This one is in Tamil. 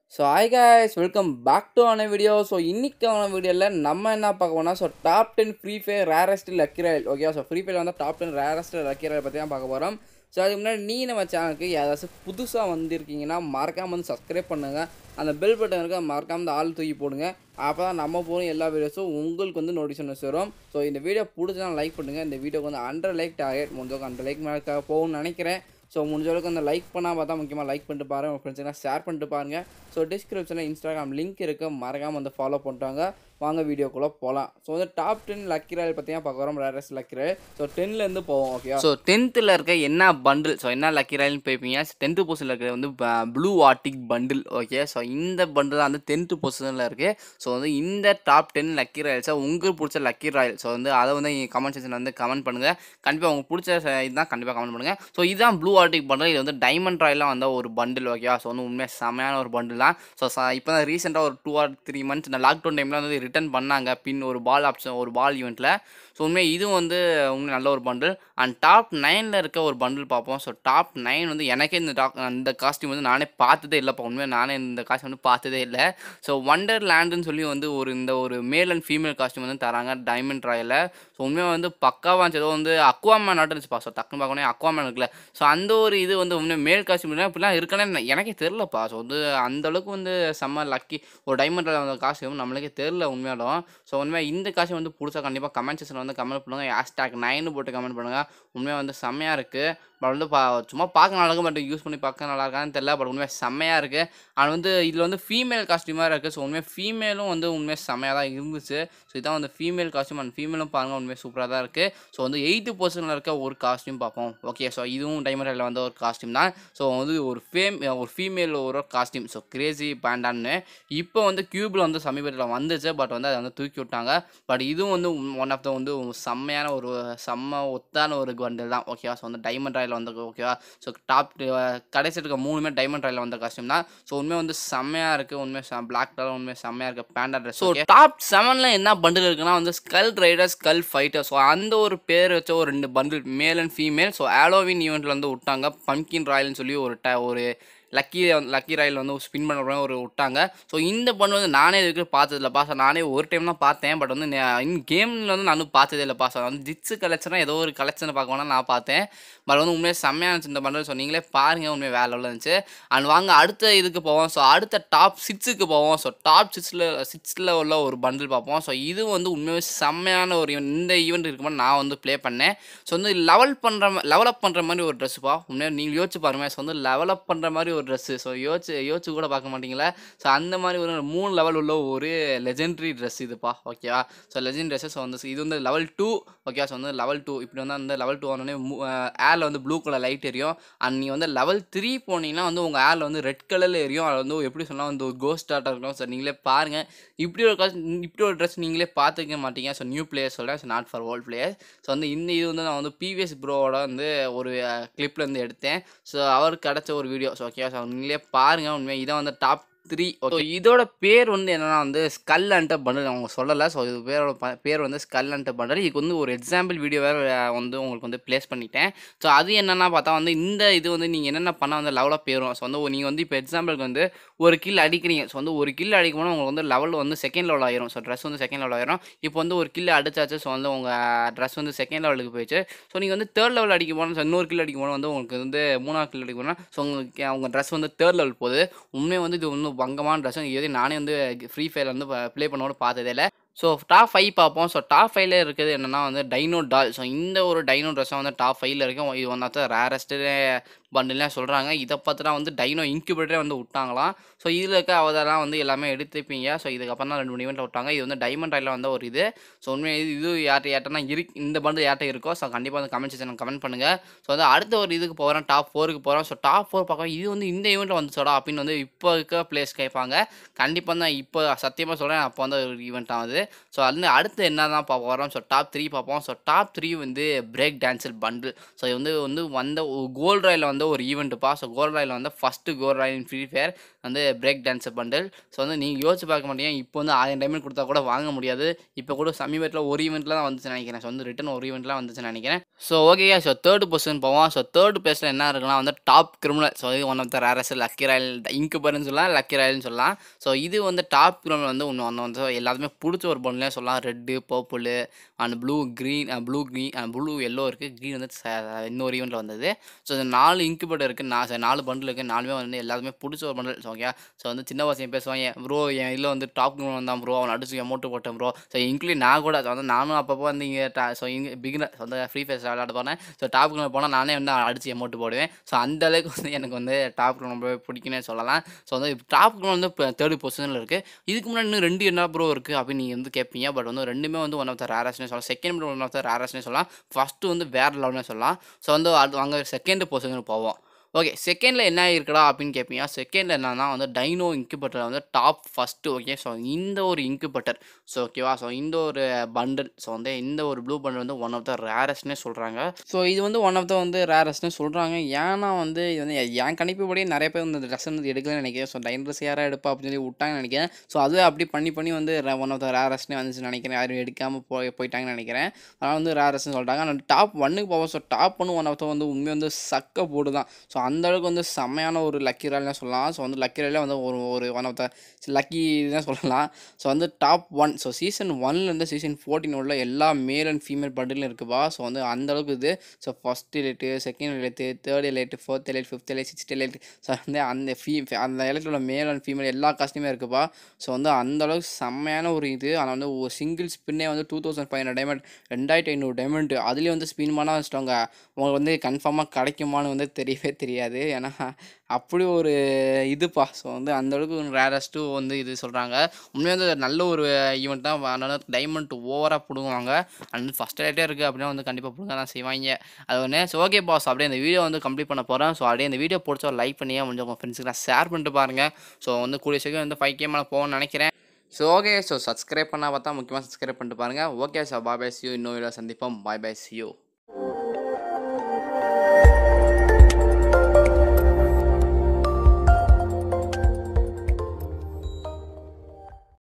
So hi guys welcome back to ஆன வீடியோ ஸோ இன்னைக்கான வீடியோவில் நம்ம என்ன பார்க்க போனால் so top ten Free Fire rarest lucky royale okay so Free fire வந்து top ten rarest lucky royale பற்றி தான் பார்க்க போகிறோம் ஸோ அதுக்கு முன்னாடி நீ நம்ம சேனலுக்கு ஏதாச்சும் புதுசாக வந்திருக்கீங்கன்னா மறக்காமல் வந்து சப்ஸ்கிரைப் பண்ணுங்கள் அந்த பெல் பட்டன் இருக்க மறக்காம இந்த ஆள் தூக்கி போடுங்க அப்போ தான் நம்ம போகிற எல்லா வீடியோஸும் உங்களுக்கு வந்து நோட்டிஃபிகேஷன் வரும் ஸோ இந்த வீடியோ பிடிச்சா லைக் பண்ணுங்கள் இந்த வீடியோக்கு வந்து ஹண்ட்ரட் லைக் டார்கெட் முடிஞ்சவங்க ஹண்ட்ரட் லைக் மேலே போகும்னு நினைக்கிறேன் ஸோ முடிஞ்ச அளவுக்கு அந்த லைக் பண்ணால் பார்த்தா முக்கியமாக லைக் பண்ணிட்டு பாருங்கள் உங்கள் ஃப்ரெண்ட்ஸ்லாம் ஷேர் பண்ணிட்டு பாருங்கள் ஸோ டிஸ்கிரிப்ஷனில் இன்ஸ்டாகிராம் லிங்க் இருக்குது மறக்காமல் வந்து ஃபாலோ பண்ணிட்டாங்க வாங்க வீடியோக்குள்ளே போகலாம் ஸோ வந்து டாப் டென் லக்கி ராயல் பற்றி தான் பார்க்க வரோம் ரேரஸ் லக்கி ராயல் ஸோ டென்லேருந்து போவோம் ஓகே ஸோ டென்த்தில் இருக்க என்ன பண்டில் ஸோ என்ன லக்கி ராயல்னு போய்ப்பீங்க டென்த்து பொசிஷனில் இருக்கிறது வந்து blue arctic bundle okay so இந்த பண்டில் வந்து டென்த்து பொசிஷனில் இருக்குது ஸோ வந்து இந்த டாப் டென் லக்கி ராயல்ஸை உங்களுக்கு பிடிச்ச லக்கி ராயல் ஸோ வந்து அதை வந்து கமெண்ட் செக்ஷனில் வந்து கமெண்ட் பண்ணுங்கள் கண்டிப்பாக உங்களுக்கு பிடிச்ச ச- இதுதான் கண்டிப்பாக கமெண்ட் பண்ணுங்கள் ஸோ இதுதான் ப்ளூ ஆர்டிக் பண்டில் இது வந்து டைமண்ட் ராயலாக வந்த ஒரு பண்டில் ஓகேவா ஸோ வந்து உண்மையாக செமையான ஒரு பண்டில் தான் ஸோ இப்போ தான் ரீசெண்டாக ஒரு டூ ஆர் த்ரீ மந்த்ஸ் இந்த லாக்டவுன் டைமில் வந்து ரிட்டர்ன் பண்ணாங்க பின் ஒரு பால் ஆப்ஷன் ஒரு பால் ஈவெண்ட்டில் ஸோ உண்மையாக இதுவும் வந்து உண்மை நல்ல ஒரு பண்டில் அண்ட் டாப் நைனில் இருக்க ஒரு பண்டில் பார்ப்போம் ஸோ டாப் நைன் வந்து எனக்கே இந்த டாக் இந்த காஸ்டியூம் வந்து நானே பார்த்ததே இல்லைப்பா உண்மையாக நானே இந்த காஸ்டியூம் வந்து பார்த்ததே இல்லை ஸோ வண்டர் லேண்டுன்னு சொல்லி வந்து ஒரு இந்த ஒரு மேல் அண்ட் ஃபீமேல் காஸ்டியூம் வந்து தராங்க டைமண்ட் ராயில் ஸோ உண்மையாக வந்து பக்காவாக இருந்துச்சு ஏதோ வந்து அக்வாமேன் நாட்டு இருந்துச்சுப்பா ஸோ டக்குன்னு பார்க்கணும் அக்வாமேன் இருக்குல்ல ஸோ அந்த ஒரு இது வந்து உண்மையாக மேல் காஸ்டியூம் இப்படிலாம் இருக்குன்னு எனக்கே தெரிலப்பா ஸோ வந்து அந்த அளவுக்கு வந்து செம்ம லக்கி ஒரு டைமண்ட் ராயில் வந்த காஸ்டியூம் நம்மளுக்கே தெரில உண்மையாலும் ஸோ உண்மையாக இந்த காஸ்டியூம் வந்து பிடிச்சா கண்டிப்பாக கமெண்ட் செக்ஷனில் வந்து கமெண்ட் பண்ணுங்கள் ஹேஷ்டாக் நைன் போட்டு கமெண்ட் பண்ணுங்கள் உண்மையாக வந்து செம்மையாக இருக்குது பட் வந்து பா சும்மா பார்க்க நல்லா இருக்கும் பட் யூஸ் பண்ணி பார்க்க நல்லா இருக்கான்னு தெரியல பட் உண்மையாக செம்மையாக இருக்குது அது வந்து இதில் வந்து ஃபீமேல் காஸ்டியூமாக இருக்குது ஸோ உண்மையாக ஃபீமேலும் வந்து உண்மையாக செம்மையாக தான் இருந்துச்சு ஸோ இதான் வந்து ஃபீமேல் காஸ்டியூம் அண்ட் ஃபீமேலும் பாருங்கள் உண்மையாக சூப்பராக தான் இருக்குது ஸோ வந்து எயித்து பர்சனில் இருக்க ஒரு காஸ்டியூம் பார்ப்போம் ஓகே ஸோ இதுவும் டைமண்டில் வந்த ஒரு காஸ்டியூம் தான் ஸோ வந்து ஒரு ஃபேம் ஒரு ஃபீமேல் ஒரு காஸ்டியூம் ஸோ கிரேசி பேண்டான்னு இப்போ வந்து கியூபில் வந்து சமீபத்தில் வந்துச்சு பட் வந்து அதை வந்து தூக்கி விட்டாங்க பட் இதுவும் வந்து ஒன் ஆஃப் த வந்து செம்மையான ஒரு செம்ம ஒத்தான ஒரு பண்டில் தான் ஓகேவா ஸோ வந்து டைமண்ட் ராயில் வந்த ஓகேவா ஸோ டாப் கடைசி இருக்க மூணுமே டைமண்ட் ராயில் வந்த காஸ்டியூம் தான் ஸோ உண்மையாக வந்து செம்மையாக இருக்குது உண்மையாக பிளாக் கலர் உண்மையாக செம்மையாக இருக்குது பேண்டா ட்ரெஸ் ஸோ டாப் செவனில் என்ன பண்டில் இருக்குன்னா வந்து skull rider skull fighter so அந்த ஒரு பேர் வச்ச ஒரு ரெண்டு bundle male and female so ஆலோவின் ஈவெண்ட்டில் வந்து விட்டாங்க பம்கின் ராயல்னு சொல்லி ஒரு ட ஒரு லக்கி லக்கி ராயில் வந்து ஸ்பின் பண்ணுற ஒரு விட்டாங்க ஸோ இந்த பண்ணு வந்து நானே இதுக்கு பார்த்ததில்லப்பா ஸோ நானே ஒரு டைம் தான் பார்த்தேன் பட் வந்து இன் கேமில் வந்து நானும் பார்த்ததே இல்லைப்பா ஸோ வந்து ஜிட்ஸு கலெக்ஷனாக ஏதோ ஒரு கலெக்ஷனை பார்க்க வேணா நான் பார்த்தேன் பட் வந்து உண்மையாக செம்மையாக இருந்துச்சு இந்த பண்டில் ஸோ நீங்களே பாருங்கள் உண்மையாக வேலை உள்ள இருந்துச்சு அண்ட் வாங்க அடுத்த இதுக்கு போவோம் ஸோ அடுத்த டாப் சிக்ஸுக்கு போவோம் ஸோ டாப் சிக்ஸில் சிக்ஸில் உள்ள ஒரு பண்டில் பார்ப்போம் ஸோ இது வந்து உண்மையாக செம்மையான ஒரு event. இந்த ஈவெண்ட் இருக்கும்போது நான் வந்து ப்ளே பண்ணேன் ஸோ வந்து லெவல் பண்ணுற லெவலப் பண்ணுற மாதிரி ஒரு ட்ரெஸ்ஸுப்பா உண்மையாக நீங்கள் யோசிச்சு பாருங்க ஸோ வந்து லெவலப் பண்ணுற மாதிரி ஒரு ட்ரெஸ்ஸு ஸோ யோசிச்சு யோசிச்சு கூட பார்க்க மாட்டீங்களா ஸோ அந்த மாதிரி ஒரு மூணு லெவல் உள்ள ஒரு லெஜெண்டரி ட்ரெஸ் இதுப்பா ஓகேவா ஸோ லெஜெண்ட் ட்ரெஸ்ஸு ஸோ வந்து இது வந்து லெவல் டூ ஓகேவா ஸோ வந்து லெவல் டூ இப்படி வந்து அந்த லெவல் டூ ஆனோடனே ஏரில் வந்து ப்ளூ கலர் லைட் எரியும் அண்ட் நீங்கள் வந்து லெவல் த்ரீ போனீங்கன்னா வந்து உங்கள் ஏரில் வந்து ரெட் கலரில் எரியும் அது வந்து எப்படி சொன்னால் வந்து ஒரு கோஸ்ட் ஆட்டம் இருக்கும் ஸோ நீங்களே பாருங்கள் இப்படி ஒரு காசு இப்படி ஒரு ட்ரெஸ் நீங்களே பார்த்துக்க மாட்டீங்க ஸோ நியூ பிளேயர் சொல்கிறேன் so not for old player so வந்து இந்த இது வந்து நான் வந்து பிவிஎஸ் ப்ரோவோட வந்து ஒரு கிளிப்ல இருந்து எடுத்தேன் ஸோ அவருக்கு கிடச்ச ஒரு வீடியோ ஸோ ஓகே ஸோ நீங்களே பாருங்கள் உண்மையாக இதான் வந்து டாப் த்ரீ ஓகே இதோட பேர் வந்து என்னன்னா வந்து ஸ்கல் அண்ட் பண்டல் அவங்க சொல்லலை ஸோ இது பேரோட ப- பேர் வந்து ஸ்கல் அண்ட் பண்டல் இதுக்கு வந்து ஒரு எக்ஸாம்பிள் வீடியோ வேறு வந்து உங்களுக்கு வந்து ப்ளேஸ் பண்ணிட்டேன் ஸோ அது என்னென்னா பார்த்தா வந்து இந்த இது வந்து நீங்கள் என்னென்ன பண்ணால் வந்து லெவலாக போயிடும் ஸோ வந்து நீங்கள் வந்து இப்போ எக்ஸாம்பிளுக்கு வந்து ஒரு கில் அடிக்கிறீங்க ஸோ வந்து ஒரு கில் அடிக்கும்போது உங்களுக்கு வந்து லெவல் வந்து செகண்ட் லெவல் ஆயிரும் ஸோ ட்ரெஸ் வந்து செகண்ட் லெவல் ஆயிரும் இப்போ வந்து ஒரு கில் அடிச்சாச்சு ஸோ வந்து உங்கள் ட்ரெஸ் வந்து செகண்ட் லெவலுக்கு போயிடுச்சு ஸோ நீங்கள் வந்து தேர்ட் லெவல் அடிக்கும் போது இன்னொரு கில் அடிக்கும் போது வந்து உங்களுக்கு வந்து மூணாவது கில் அடிக்கும் போது ஸோ உங்களுக்கு உங்கள் ட்ரெஸ் வந்து தேர்ட் லெவல் போகுது உண்மையாக வந்து இது ஒன்றும் பங்கமான ட்ரெஸ் இது நானே வந்து ஃப்ரீ ஃபயர் வந்து ப்ளே பண்ணோட பார்த்ததே இல்லை ஸோ டாப் ஃபைவ் பார்ப்போம் ஸோ டாப் ஃபைவ்ல இருக்கிறது என்னென்னா வந்து டைனோ டால் ஸோ இந்த ஒரு டைனோ ட்ரெஸ்ஸாக வந்து டாப் ஃபைவ்ல இருக்கும் இது ஒன் ஆஃப் த ரேரஸ்ட்டு பண்டில்லாம் சொல்கிறாங்க இதை பார்த்துட்டா வந்து டைனோ இன்குபேட்டரே வந்து விட்டாங்களாம் ஸோ இதில் இருக்க அவதெல்லாம் வந்து எல்லாமே எடுத்துப்பீங்க ஸோ இதுக்கப்புறம் தான் ரெண்டு மூணு ஈவெண்ட்டில் விட்டாங்க இது வந்து டைமண்ட் ராயில் வந்த ஒரு இது ஸோ உண்மையாக இது இது யார்ட்ட யார்ட்டனா இருக்கு இந்த பண்டு யார்ட்ட இருக்கோ ஸோ கண்டிப்பாக வந்து கமெண்ட் செக்ஷன் கமெண்ட் பண்ணுங்கள் ஸோ வந்து அடுத்த ஒரு இதுக்கு போகிறோம் டாப் ஃபோருக்கு போகிறோம் ஸோ டாப் ஃபோர் பார்க்க இது வந்து இந்த ஈவெண்ட்டில் வந்துச்சோடா அப்படின்னு வந்து இப்போ இருக்க பிளேஸ் கேட்பாங்க கண்டிப்பாக தான் இப்போ சத்தியமாக சொல்கிறேன் அப்போ வந்து ஒரு ஈவெண்ட் ஆகுது ஸோ வந்து அடுத்து என்ன தான் பார்க்க வரோம் ஸோ டாப் த்ரீ பார்ப்போம் ஸோ டாப் த்ரீ வந்து பிரேக் டான்ஸர் பண்டில் ஸோ இது வந்து வந்து வந்த கோல்ட் ராயில் வந்த வந்து ஒரு ஈவெண்ட்டுப்பா ஸோ கோல்ட் ராயில் வந்து first gold royale free fire வந்து பிரேக் டான்ஸ் பண்டில் ஸோ வந்து நீங்கள் யோசிச்சு பார்க்க மாட்டீங்க இப்போ வந்து ஆயிரம் டைமண்ட் கொடுத்தா கூட வாங்க முடியாது இப்போ கூட சமீபத்தில் ஒரு ஈவெண்ட்டில் தான் வந்துச்சு நினைக்கிறேன் ஸோ வந்து ரிட்டன் ஒரு ஈவெண்ட்லாம் வந்துச்சுன்னு நினைக்கிறேன் so okay so third position போவோம் ஸோ தேர்ட் பிளேஸில் என்ன இருக்குன்னா வந்து டாப் கிரிமினல் ஸோ இது one of the rarest lucky royale இன்குபர்னு சொல்லலாம் லக்கி ராயல்னு சொல்லலாம் ஸோ இது வந்து டாப் கிரிமினல் வந்து ஒன்று ஒன்று வந்து எல்லாத்துமே பிடிச்ச ஒரு பொண்ணுலேயே சொல்லலாம் red purple and blue green blue green blue yellow இருக்குது க்ரீன் வந்து ச- இன்னொரு ஈவெண்ட்டில் வந்தது ஸோ இந்த நாலு இன்குபேட்டர் இருக்குது நான் சரி, நாலு பண்டில் இருக்குது நாலுமே வந்து எல்லாத்துமே பிடிச்ச ஒரு பண்டில் ஸோ ஓகே ஸோ வந்து சின்ன பசங்க பேசுவாங்க ப்ரோ என் இதில் வந்து டாப் கிரிமினல் தான் ப்ரோ அவன் அடிச்சு அமௌண்ட் போட்டேன் ப்ரோ ஸோ இன்க்ளூட் நான் கூட ஸோ வந்து நானும் அப்பப்போ வந்து இங்கே ஸோ இங்கே பிகினர் வந்து ஃப்ரீ ஃபயர் விளையாட போனேன் ஸோ டாப் கிரிமினல் போனால் நானே வந்து அடிச்சு அமௌண்ட் போடுவேன் ஸோ அந்த அளவுக்கு வந்து எனக்கு வந்து டாப் கிரிமினல் ரொம்ப பிடிக்குன்னே சொல்லலாம் ஸோ வந்து டாப் கிரிமினல் வந்து இப்போ தேர்ட் பொசிஷனில் இருக்குது இதுக்கு முன்னாடி இன்னும் ரெண்டு என்ன ப்ரோ இருக்குது அப்படின்னு நீங்கள் வந்து கேட்பீங்க பட் வந்து ரெண்டுமே வந்து ஒன் ஆஃப் த ரேரஸ்னே சொல்லலாம் செகண்ட் ஒன் ஆஃப் த ரேரஸ்னே சொல்லலாம் ஃபஸ்ட்டு வந்து வேறு லெவல்னே சொல்லலாம் ஸோ வந்து அது அங்கே செகண்ட் பொசிஷனுக்கு போவோம் ஓகே செகண்டில் என்ன இருக்குடா அப்படின்னு கேட்பீங்க செகண்டில் என்னன்னா வந்து டைனோ இன்குபேட்டர் வந்து டாப் ஃபஸ்ட்டு ஓகே ஸோ இந்த ஒரு இன்குபேட்டர் ஸோ ஓகேவா ஸோ இந்த ஒரு பண்டில் ஸோ வந்து இந்த ஒரு ப்ளூ பண்டில் வந்து ஒன் ஆஃப் த ரேரஸ்ட்னே சொல்கிறாங்க ஸோ இது வந்து ஒன் ஆஃப் த வந்து ரேரஸ்ட்னு சொல்கிறாங்க ஏன்னா வந்து இது வந்து என் கணிப்புப்படி நிறைய பேர் வந்து இந்த ட்ரெஸ் வந்து எடுக்கலன்னு நினைக்கிறேன் ஸோ டைன் யாராக எடுப்பா அப்படின்னு சொல்லி விட்டாங்கன்னு நினைக்கிறேன் ஸோ அதுவே அப்படி பண்ணி பண்ணி வந்து ஒன் ஆஃப் த ரேரஸ்ட்னே வந்துச்சுன்னு நினைக்கிறேன் யாரும் எடுக்காமல் போய் போயிட்டாங்கன்னு நினைக்கிறேன் அதனால் வந்து ரேரஸ்ட்னு சொல்லிட்டாங்க ஆனால் டாப் ஒன்னுக்கு போவோம் ஸோ டாப் ஒன்று ஒன் ஆஃப் த வந்து உண்மையாக வந்து சக்க போடு தான் ஸோ அந்த அளவுக்கு வந்து செம்மையான ஒரு லக்கி ரால்னே சொல்லலாம் ஸோ வந்து லக்கி ராலே வந்து ஒரு ஒரு ஒன் ஆஃப் த லக்கி தான் சொல்லலாம் ஸோ வந்து டாப் ஒன் ஸோ சீசன் ஒன்லேருந்து சீசன் ஃபோர்டீன் உள்ள எல்லா மேல் அண்ட் ஃபீமேல் பண்டிலும் இருக்குப்பா ஸோ வந்து அந்த அளவுக்கு இது so first elite second elite third elite fourth elite fifth elite sixth elite so வந்து அந்த ஃபீ அந்த எலைட்டில் உள்ள மேல் அண்ட் ஃபீமேல் எல்லா காஸ்ட்லையுமே இருக்குப்பா ஸோ வந்து அந்த அளவுக்கு செம்மையான ஒரு இது ஆனால் வந்து ஒரு சிங்கிள் ஸ்பின்னே வந்து two thousand five hundred diamond ரெண்டாயிரத்தி ஐநூறு டைமண்ட் அதுலேயும் வந்து ஸ்பின் பண்ணால் வச்சுட்டவங்க உங்களுக்கு வந்து கன்ஃபார்மாக கிடைக்குமான்னு வந்து தெரியவே தெரியாது ஏன்னா அப்படி ஒரு இதுப்பா ஸோ வந்து அந்த அளவுக்கு ரேரஸ்ட்டு வந்து இது சொல்கிறாங்க உண்மையாக வந்து நல்ல ஒரு ஈவெண்ட் தான் அதனால டைமண்ட் ஓவராக பிடுங்குவாங்க அண்ட் ஃபஸ்ட் ரேட்டே இருக்குது அப்படின்னா வந்து கண்டிப்பாக பிடுங்க தான் செய்வாங்க அது ஒன்று ஸோ ஓகே பாஸ் அப்படியே இந்த வீடியோ வந்து கம்ப்ளீட் பண்ண போகிறேன் ஸோ அப்படியே இந்த வீடியோ பிடிச்சா லைக் பண்ணி கொஞ்சம் உங்கள் ஃப்ரெண்ட்ஸுக்கு ஷேர் பண்ணிட்டு பாருங்கள் ஸோ வந்து கூடிய சீக்கிரம் வந்து ஃபைவ் கே மேலே போகணும்னு நினைக்கிறேன் ஸோ ஓகே ஸோ சப்ஸ்கிரைப் பண்ணால் பார்த்தா முக்கியமாக சப்ஸ்கிரைப் பண்ணிட்டு பாருங்கள் okay so bye bye see you இன்னும் வீடியோ சந்திப்போம் பாய் பை சியூ